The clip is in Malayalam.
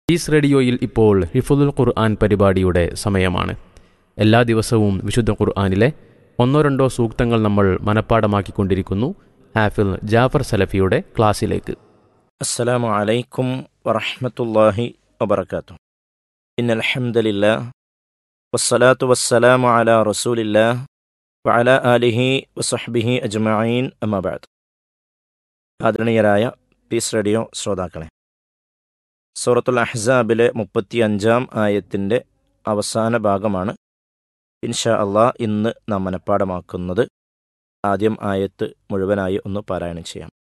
പീസ് റേഡിയോയിൽ ഇപ്പോൾ ഹിഫുദുൽ ഖുർആൻ പരിപാടിയുടെ സമയമാണ് എല്ലാ ദിവസവും വിശുദ്ധ ഖുർആനിലെ ഒന്നോ രണ്ടോ സൂക്തങ്ങൾ നമ്മൾ മനഃപ്പാടമാക്കിക്കൊണ്ടിരിക്കുന്നു ഹാഫിൽ ജാഫർ സലഫിയുടെ ക്ലാസ്സിലേക്ക് السلام عليكم ورحمة الله وبركاته إن الحمد لله والصلاة والسلام على رسول الله وعلى آله وصحبه أجمعين أما بعد ആദരണീയരായ പീസ് റേഡിയോ ശ്രോതാക്കളെ സൂറത്തുൽ അഹ്സാബിലെ മുപ്പത്തി അഞ്ചാം ആയത്തിൻ്റെ അവസാന ഭാഗമാണ് ഇൻഷാ അള്ളാ ഇന്ന് നാം മനഃപ്പാടമാക്കുന്നത് ആദ്യം ആയത്ത് മുഴുവനായി ഒന്ന് പാരായണം ചെയ്യാം